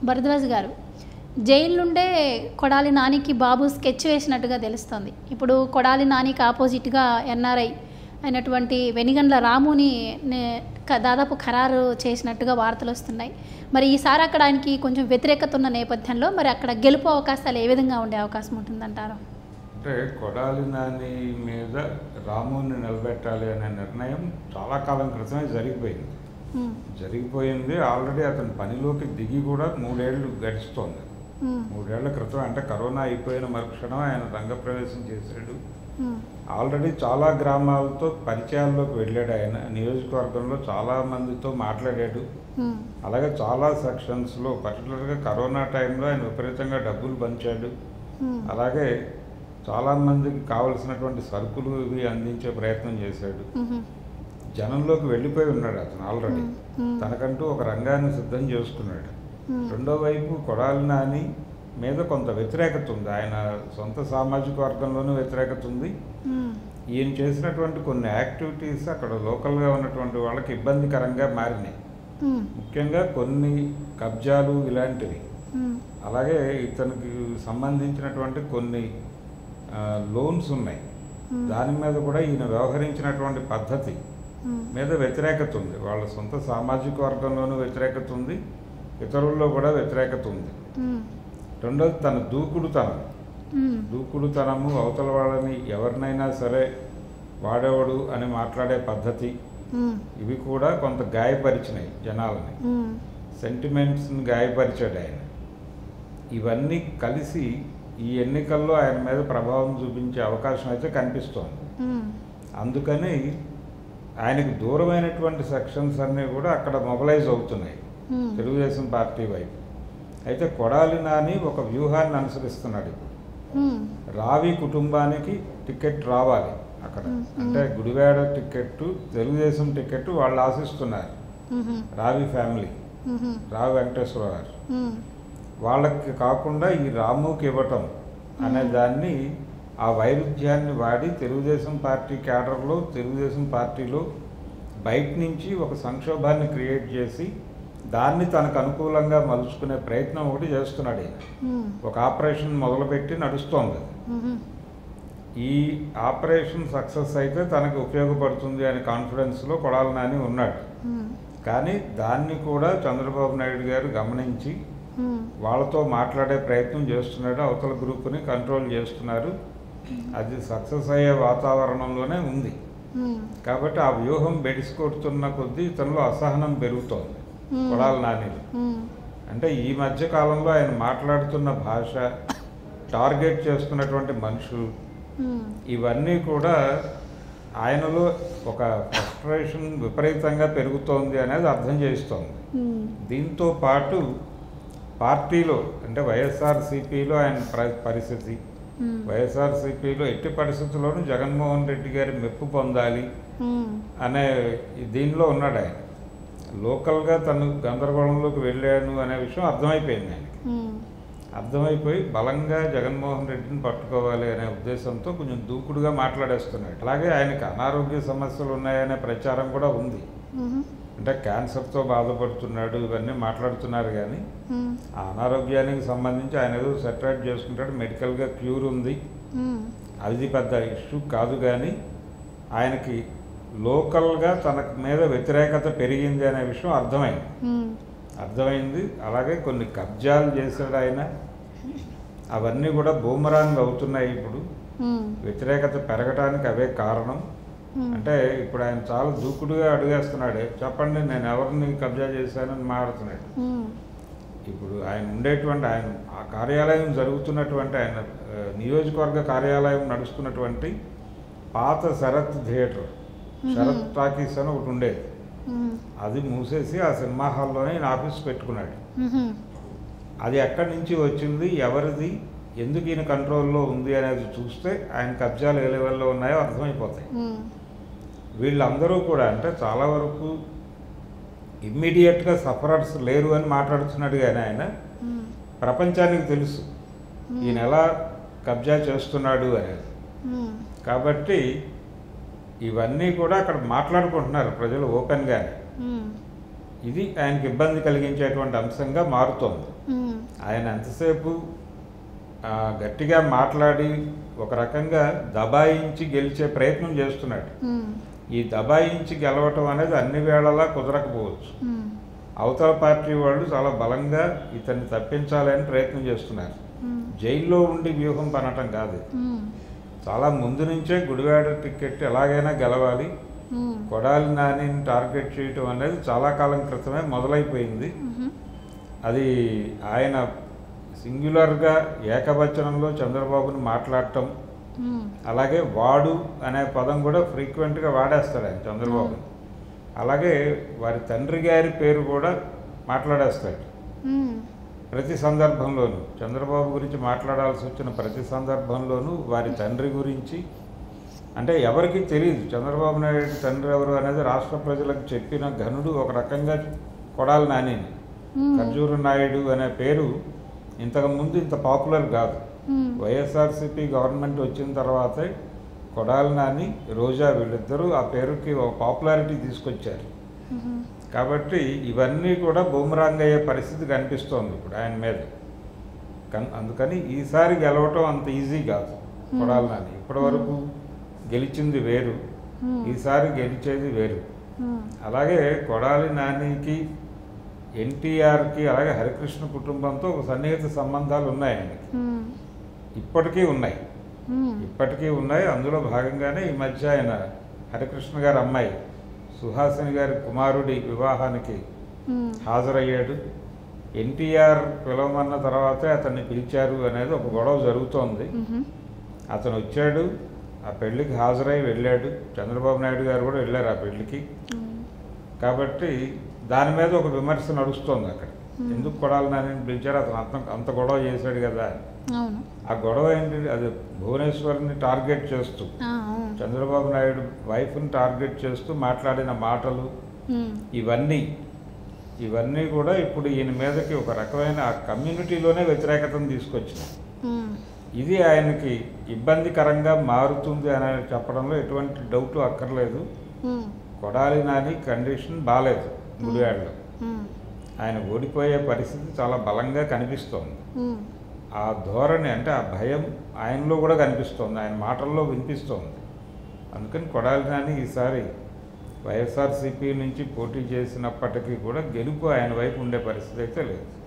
భరద్వాజ్ గారు జైలు నుండే కొడాలి నానికి బాబు స్కెచ్ వేసినట్టుగా తెలుస్తోంది ఇప్పుడు కొడాలి నానికి ఆపోజిట్గా ఎన్ఆర్ఐ అయినటువంటి వెనిగండ్ల రాముని నే- క- దాదాపు ఖరారు చేసినట్టుగా వార్తలు వస్తున్నాయి మరి ఈసారి అక్కడ ఆయనకి కొంచెం వ్యతిరేకత ఉన్న నేపథ్యంలో మరి అక్కడ గెలుపు అవకాశాలు ఏ విధంగా ఉండే అవకాశం ఉంటుందంటారు అంటే కొడాలి నాని మీద రాముని నిలబెట్టాలి అనే నిర్ణయం చాలా కాలం క్రితమే జరిగిపోయింది ఉమ్, జరిగిపోయింది ఆల్రెడీ అతని పనిలోకి దిగి కూడా మూడేళ్లు గడుస్తోంది ఉమ్, మూడేళ్ల క్రితం అంటే కరోనా అయిపోయిన మరుక్షణం ఆయన రంగప్రవేశం చేశాడు ఉమ్, ఆల్రెడీ చాలా గ్రామాలతో పరిచయాల్లోకి వెళ్ళాడు ఆయన నియోజకవర్గంలో చాలా మందితో మాట్లాడాడు ఉమ్, అలాగే చాలా సెక్షన్స్లో పర్టికులర్గా కరోనా టైంలో ఆయన విపరీతంగా డబ్బులు పంచాడు ఉమ్, అలాగే చాలా మందికి కావలసినటువంటి సరుకులు ఇవి అందించే ప్రయత్నం చేశాడు ఉమ్, జనంలోకి వెళ్ళిపోయి ఉన్నాడు అతను ఆల్రెడీ మ్మ్. మ్మ్. తనకంటూ ఒక రంగాన్ని సిద్ధం చేసుకున్నాడు ఉమ్, రెండో వైపు కొడాలి నాని మీద కొంత వ్యతిరేకత ఉంది ఆయన సొంత సామాజిక వర్గంలోనూ వ్యతిరేకత ఉంది ఉమ్, ఈయన చేసినటువంటి కొన్ని యాక్టివిటీస్ అక్కడ లోకల్గా ఉన్నటువంటి వాళ్ళకి ఇబ్బందికరంగా మారినాయి ఉమ్, ముఖ్యంగా కొన్ని కబ్జాలు ఇలాంటివి ఉమ్, అలాగే ఇతనికి సంబంధించినటువంటి కొన్ని ఆ, లోన్స్ ఉన్నాయి మ్మ్. దాని మీద కూడా ఈయన వ్యవహరించినటువంటి పద్ధతి ఉమ్, మీద వ్యతిరేకత ఉంది వాళ్ళ సొంత సామాజిక వర్గంలోనూ వ్యతిరేకత ఉంది ఇతరుల్లో కూడా వ్యతిరేకత ఉంది ఉమ్, రెండోది తన దూకుడుతనం ఉమ్, దూకుడుతనము అవతల వాళ్ళని ఎవరినైనా సరే వాడేవాడు అని మాట్లాడే పద్ధతి ఉమ్, ఇవి కూడా కొంత గాయపరిచినాయి జనాలని ఉమ్, సెంటిమెంట్స్ని గాయపరిచాడు ఆయన ఇవన్నీ కలిసి ఈ ఎన్నికల్లో ఆయన మీద ప్రభావం చూపించే అవకాశం అయితే కనిపిస్తోంది ఉమ్, అందుకని ఆయనకు దూరమైనటువంటి సెక్షన్స్ అన్నీ కూడా అక్కడ మొబలైజ్ అవుతున్నాయి ఉమ్, తెలుగుదేశం పార్టీ వైపు అయితే కొడాలి నాని ఒక వ్యూహాన్ని అనుసరిస్తున్నాడు ఇప్పుడు ఉమ్, రావి కుటుంబానికి టికెట్ రావాలి అక్కడ మ్మ్. అంటే గుడివాడ టికెట్ తెలుగుదేశం టికెట్ వాళ్ళు ఆశిస్తున్నారు ఉమ్, రావి ఫ్యామిలీ ఉమ్, రావి వెంకటేశ్వర గారు ఉమ్, వాళ్ళకి కాకుండా ఈ రాముకి ఇవ్వటం అనే మ్మ్. దాన్ని ఆ వైరుధ్యాన్ని వాడి తెలుగుదేశం పార్టీ క్యాడర్లో తెలుగుదేశం పార్టీలో బయట నుంచి ఒక సంక్షోభాన్ని క్రియేట్ చేసి దాన్ని తనకు అనుకూలంగా మలుచుకునే ప్రయత్నం ఒకటి చేస్తున్నాడు ఈయన ఉమ్, ఒక ఆపరేషన్ మొదలుపెట్టి నడుస్తోంది అది. ఉమ్, ఈ ఆపరేషన్ సక్సెస్ అయితే తనకు ఉపయోగపడుతుంది అనే కాన్ఫిడెన్స్లో కొడాలి నాని ఉన్నాడు ఉమ్, కానీ దాన్ని కూడా చంద్రబాబు నాయుడు గారు గమనించి ఉమ్, వాళ్ళతో మాట్లాడే ప్రయత్నం చేస్తున్నాడు అవతల గ్రూప్ని కంట్రోల్ చేస్తున్నారు అది సక్సెస్ అయ్యే వాతావరణంలోనే ఉంది ఉమ్, కాబట్టి ఆ వ్యూహం బెడిసికొడుతున్న కొద్దీ ఇతనిలో అసహనం పెరుగుతోంది మ్మ్. కొడాలి నానిలో ఉమ్, అంటే ఈ మధ్య కాలంలో ఆయన మాట్లాడుతున్న భాష టార్గెట్ చేస్తున్నటువంటి మనుషులు ఉమ్, ఇవన్నీ కూడా ఆయనలో ఒక ఫ్రస్ట్రేషన్ విపరీతంగా పెరుగుతోంది అనేది అర్థం చేస్తోంది ఉమ్, దీంతో పాటు పార్టీలో అంటే వైఎస్ఆర్సీపీలో ఆయన ప్ర- పరిస్థితి ఉమ్, వైఎస్ఆర్సీపీలో ఎట్టి పరిస్థితుల్లోనూ జగన్మోహన్ రెడ్డి గారి మెప్పు పొందాలి ఉమ్, అనే దీనిలో ఉన్నాడు ఆయన లోకల్గా తను గందరగోళంలోకి వెళ్ళాను అనే విషయం అర్థమైపోయింది ఆయనకి ఉమ్, అర్థమైపోయి బలంగా జగన్మోహన్ రెడ్డిని పట్టుకోవాలి అనే ఉద్దేశంతో కొంచెం దూకుడుగా మాట్లాడేస్తున్నాడు అలాగే ఆయనకి అనారోగ్య సమస్యలు ఉన్నాయనే ప్రచారం కూడా ఉంది ఉమ్, అంటే క్యాన్సర్తో బాధపడుతున్నాడు ఇవన్నీ మాట్లాడుతున్నారు కానీ ఉమ్, ఆ అనారోగ్యానికి సంబంధించి ఆయన ఏదో సెటరేట్ చేసుకుంటాడు మెడికల్గా క్యూర్ ఉంది ఉమ్, అది పెద్ద ఇష్యూ కాదు కానీ ఆయనకి లోకల్గా తన మీద వ్యతిరేకత పెరిగింది అనే విషయం అర్థమైంది ఉమ్, అర్థమైంది అలాగే కొన్ని కబ్జాలు చేశాడు ఆయన అవన్నీ కూడా బూమరాంగ్ అవుతున్నాయి ఇప్పుడు ఉమ్, వ్యతిరేకత పెరగడానికి అవే కారణం ఉమ్, అంటే ఇప్పుడు ఆయన చాలా దూకుడుగా అడిగేస్తున్నాడు చెప్పండి నేను ఎవరిని కబ్జా చేశానని మాట్లాడుతున్నాడు ఉమ్, ఇప్పుడు ఆయన ఉండేటువంటి ఆయన ఆ కార్యాలయం జరుగుతున్నటువంటి ఆయన ఆ, నియోజకవర్గ కార్యాలయం నడుస్తున్నటువంటి పాత శరత్ థియేటర్ శరత్ టాకీస్ అని ఒకటి ఉండేది ఉమ్, అది మూసేసి ఆ సినిమా హాల్లోనే ఆయన ఆఫీస్ పెట్టుకున్నాడు ఉమ్, అది ఎక్కడి నుంచి వచ్చింది ఎవరిది ఎందుకు ఈయన కంట్రోల్లో ఉంది అనేది చూస్తే ఆయన కబ్జాలు ఏ లెవెల్లో ఉన్నాయో అర్థమైపోతాయి ఉమ్, వీళ్ళందరూ కూడా అంటే చాలా వరకు ఇమ్మీడియట్గా సఫరర్స్ లేరు అని మాట్లాడుతున్నాడు కానీ ఆయన ఉమ్, ప్రపంచానికి తెలుసు ఈయన ఎలా కబ్జా చేస్తున్నాడు అనేది ఉమ్, కాబట్టి ఇవన్నీ కూడా అక్కడ మాట్లాడుకుంటున్నారు ప్రజలు ఓపెన్గానే ఉమ్, ఇది ఆయనకి ఇబ్బంది కలిగించేటువంటి అంశంగా మారుతోంది ఉమ్, ఆయన ఎంతసేపు ఆ, గట్టిగా మాట్లాడి ఒక రకంగా దబాయించి గెలిచే ప్రయత్నం చేస్తున్నాడు ఉమ్, ఈ దబాయించి గెలవటం అనేది అన్ని వేళలా కుదరకపోవచ్చు ఉమ్, అవతల పార్టీ వాళ్ళు చాలా బలంగా ఇతన్ని తప్పించాలని ప్రయత్నం చేస్తున్నారు ఉమ్, జైల్లో ఉండి వ్యూహం పనటం కాదు ఇది. ఉమ్, చాలా ముందు నుంచే గుడివాడ టికెట్ ఎలాగైనా గెలవాలి ఉమ్, కొడాలి నానిని టార్గెట్ చేయటం అనేది చాలా కాలం క్రితమే మొదలైపోయింది ఉమ్, అది ఆయన సింగ్యులర్గా ఏకవచనంలో చంద్రబాబుని మాట్లాడటం ఉమ్, అలాగే వాడు అనే పదం కూడా ఫ్రీక్వెంట్గా వాడేస్తాడు ఆయన చంద్రబాబు అలాగే వారి తండ్రి గారి పేరు కూడా మాట్లాడేస్తాడు ఉమ్, ప్రతి సందర్భంలోనూ చంద్రబాబు గురించి మాట్లాడాల్సి వచ్చిన ప్రతి సందర్భంలోనూ వారి తండ్రి గురించి అంటే ఎవరికి తెలియదు చంద్రబాబు నాయుడు తండ్రి ఎవరు అనేది రాష్ట్ర ప్రజలకు చెప్పిన ఘనుడు ఒక రకంగా కొడాలి నానిని ఉమ్, ఖర్జూరు నాయుడు అనే పేరు ఇంతకు ముందు ఇంత పాపులర్ కాదు ఉమ్, వైఎస్ఆర్సీపీ గవర్నమెంట్ వచ్చిన తర్వాతే కొడాలి నాని రోజా వీళ్ళిద్దరూ ఆ పేరుకి ఒక పాపులారిటీ తీసుకొచ్చారు ఉమ్, కాబట్టి ఇవన్నీ కూడా బూమరాంగ్ అయ్యే పరిస్థితి కనిపిస్తోంది ఇప్పుడు ఆయన మీద కన్- అందుకని ఈసారి గెలవటం అంత ఈజీ కాదు కొడాలి నాని ఇప్పటి వరకు గెలిచింది వేరు ఉమ్, ఈసారి గెలిచేది వేరు ఉమ్, అలాగే కొడాలి నానికి ఎన్టీఆర్కి అలాగే హరికృష్ణ కుటుంబంతో ఒక సన్నిహిత సంబంధాలు ఉన్నాయి ఆయనకి ఉమ్, ఇప్పటికీ ఉన్నాయి ఉమ్, ఇప్పటికీ ఉన్నాయి అందులో భాగంగానే ఈ మధ్య ఆయన హరికృష్ణ గారి అమ్మాయి సుహాసిని గారి కుమారుడి వివాహానికి ఉమ్, హాజరయ్యాడు ఎన్టీఆర్ పిలవమన్న తర్వాతే అతన్ని పిలిచారు అనేది ఒక గొడవ జరుగుతోంది ఉమ్, అతను వచ్చాడు ఆ పెళ్లికి హాజరై వెళ్ళాడు చంద్రబాబు నాయుడు గారు కూడా వెళ్ళారు ఆ పెళ్లికి ఉమ్, కాబట్టి దాని మీద ఒక విమర్శ నడుస్తోంది అక్కడ Hmm. ఎందుకు కొడాలి నాని పిలిచారు అతను అంత అంత గొడవ చేశాడు కదా అవును ఆ గొడవ ఏంటి అది భువనేశ్వర్ని టార్గెట్ చేస్తూ ఆ, అవును చంద్రబాబు నాయుడు వైఫ్ని టార్గెట్ చేస్తూ మాట్లాడిన మాటలు ఉమ్, ఇవన్నీ ఇవన్నీ కూడా ఇప్పుడు ఈయన మీదకి ఒక రకమైన ఆ కమ్యూనిటీలోనే వ్యతిరేకతను తీసుకొచ్చినాయి ఉమ్, ఇది ఆయనకి ఇబ్బందికరంగా మారుతుంది అని చెప్పడంలో ఎటువంటి డౌట్ అక్కర్లేదు ఉమ్, కొడాలి నాని కండిషన్ బాగాలేదు గుడివాడలో ఉమ్, ఆయన ఓడిపోయే పరిస్థితి చాలా బలంగా కనిపిస్తోంది ఉమ్, ఆ ధోరణి అంటే ఆ భయం ఆయనలో కూడా కనిపిస్తోంది ఆయన మాటల్లో వినిపిస్తోంది అందుకని కొడాలి నాని ఈసారి వైఎస్ఆర్సీపీ నుంచి పోటీ చేసినప్పటికీ కూడా గెలుపు ఆయన వైపు ఉండే పరిస్థితి అయితే లేదు